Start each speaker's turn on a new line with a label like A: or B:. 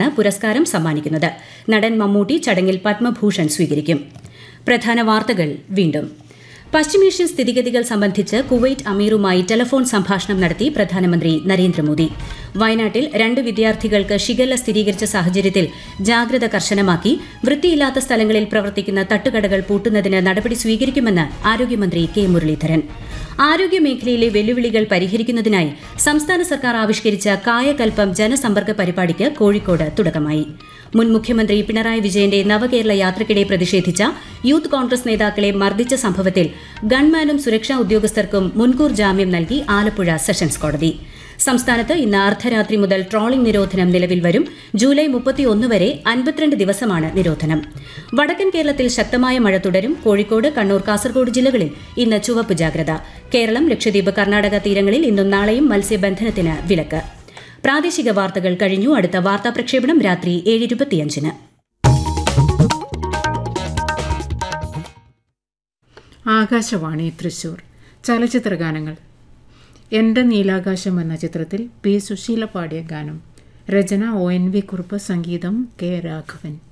A: പുരസ്കാരം സമ്മാനിക്കുന്നത് നടൻ മമ്മൂട്ടി ചടങ്ങിൽ പത്മഭൂഷൺ സ്വീകരിക്കും പ്രധാന വാർത്തകൾ വീണ്ടും പശ്ചിമേഷ്യൻ സ്ഥിതിഗതികൾ സംബന്ധിച്ച് കുവൈറ്റ് അമീറുമായി ടെലഫോൺ സംഭാഷണം നടത്തി പ്രധാനമന്ത്രി നരേന്ദ്രമോദി വയനാട്ടിൽ രണ്ട് വിദ്യാർത്ഥികൾക്ക് ഷിഗല്ല സ്ഥിരീകരിച്ച സാഹചര്യത്തിൽ ജാഗ്രത കർശനമാക്കി വൃത്തിയില്ലാത്ത സ്ഥലങ്ങളിൽ പ്രവർത്തിക്കുന്ന തട്ടുകടകൾ പൂട്ടുന്നതിന് നടപടി സ്വീകരിക്കുമെന്ന് ആരോഗ്യമന്ത്രി കെ മുരളീധരൻ ആരോഗ്യമേഖലയിലെ വെല്ലുവിളികൾ പരിഹരിക്കുന്നതിനായി സംസ്ഥാന സർക്കാർ ആവിഷ്കരിച്ച കായകൽപ്പം ജനസമ്പർക്ക പരിപാടിക്ക് കോഴിക്കോട് തുടക്കമായി മുൻ മുഖ്യമന്ത്രി പിണറായി വിജയന്റെ നവകേരള യാത്രയ്ക്കിടെ പ്രതിഷേധിച്ച യൂത്ത് കോൺഗ്രസ് നേതാക്കളെ മർദ്ദിച്ച സംഭവത്തിൽ ഗൺമാനും സുരക്ഷാ ഉദ്യോഗസ്ഥർക്കും മുൻകൂർ ജാമ്യം നൽകി ആലപ്പുഴ സെഷൻസ് കോടതി സംസ്ഥാനത്ത് ഇന്ന് അർദ്ധരാത്രി മുതൽ ട്രോളിംഗ് നിരോധനം നിലവിൽ വരും ജൂലൈ മുപ്പത്തിയൊന്ന് വരെ അൻപത്തിരണ്ട് ദിവസമാണ് നിരോധനം വടക്കൻ കേരളത്തിൽ ശക്തമായ മഴ തുടരും കോഴിക്കോട് കണ്ണൂർ കാസർഗോഡ് ജില്ലകളിൽ ഇന്ന് ചുവപ്പ് ജാഗ്രത കേരളം ലക്ഷദ്വീപ് കർണാടക തീരങ്ങളിൽ ഇന്നും നാളെയും മത്സ്യബന്ധനത്തിന് വിലക്ക് പ്രാദേശിക വാർത്തകൾ കഴിഞ്ഞു അടുത്ത വാർത്താ പ്രക്ഷേപണം രാത്രി ഏഴ് ഇരുപത്തിയഞ്ചിന്
B: ആകാശവാണി തൃശൂർ ചലച്ചിത്ര ഗാനങ്ങൾ എൻ്റെ നീലാകാശം എന്ന ചിത്രത്തിൽ പി സുശീല പാടിയ ഗാനം രചന ഒ എൻ വി കുറുപ്പ് സംഗീതം കെ രാഘവൻ